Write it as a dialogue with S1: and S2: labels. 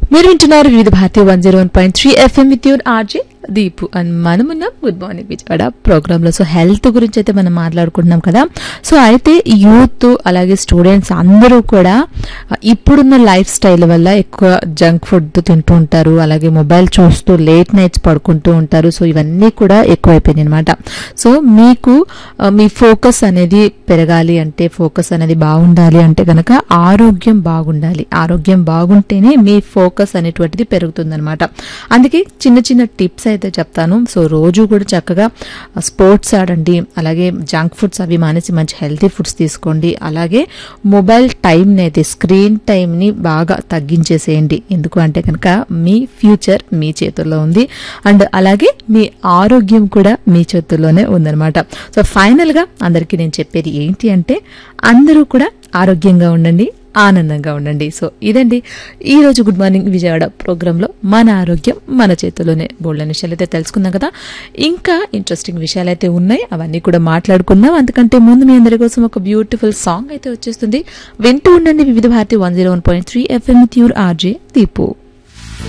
S1: మీరు వింటున్నారు Vividh Bharati one zero one point three FM with your RJ Deepu and మనమున్నాం good morning Vijayawada programme లో so health గురించి అయితే మనం మాట్లాడుకుంటున్నాం కదా సో అయితే యూత్ అలాగే స్టూడెంట్స్ అందరూ కూడా ఆ, ఇప్పుడున్న లైఫ్ స్టైల్ వల్ల ఎక్కువ జంక్ ఫుడ్ తింటూ ఉంటారు అలాగే మొబైల్ చూస్తూ లేట్ నైట్స్ పడుకుంటూ ఉంటారు సో ఇవన్నీ కూడా ఎక్కువైపోయినాయి అనమాట సో మీకు ఆ, మీ ఫోకస్ అనేది పెరగాలి అంటే ఫోకస్ అనేది బాగుండాలి అంటే కనుక ఆరోగ్యం బాగుండాలి ఆరోగ్యం బాగుంటేనే మీ ఫోకస్ అనేటువంటిది పెరుగుతుందన్నమాట అందుకే చిన్న చిన్న టిప్స్ అయితే చెప్తాను సో రోజు కూడా చక్కగా స్పోర్ట్స్ ఆడండి అలాగే జంక్ ఫుడ్స్ అవి మానేసి మంచి హెల్తీ ఫుడ్స్ తీసుకోండి అలాగే మొబైల్ టైంని అయితే స్క్రీన్ టైంని బాగా తగ్గించేసేయండి ఎందుకు అంటే కనుక మీ ఫ్యూచర్ మీ చేతుల్లో ఉంది అండ్ అలాగే మీ ఆరోగ్యం కూడా మీ చేతుల్లోనే ఉందన్నమాట సో ఫైనల్గా అందరికీ నేను చెప్పేది ఏంటి అంటే అందరూ కూడా ఆరోగ్యంగా ఉండండి ఆనందంగా ఉండండి సో ఇదండి ఈ రోజు గుడ్ మార్నింగ్ విజయవాడ ప్రోగ్రాంలో మన ఆరోగ్యం మన చేతుల్లోనే బోల్డ్ విషయాలు అయితే తెలుసుకుందాం కదా ఇంకా ఇంట్రెస్టింగ్ విషయాలు అయితే ఉన్నాయి అవన్నీ కూడా మాట్లాడుకుందాం అందుకంటే ముందు మీ అందరి కోసం ఒక బ్యూటిఫుల్ సాంగ్ అయితే వచ్చేస్తుంది వింటూ ఉండండి Vividh Bharati one zero one point three FM with your RJ Deepu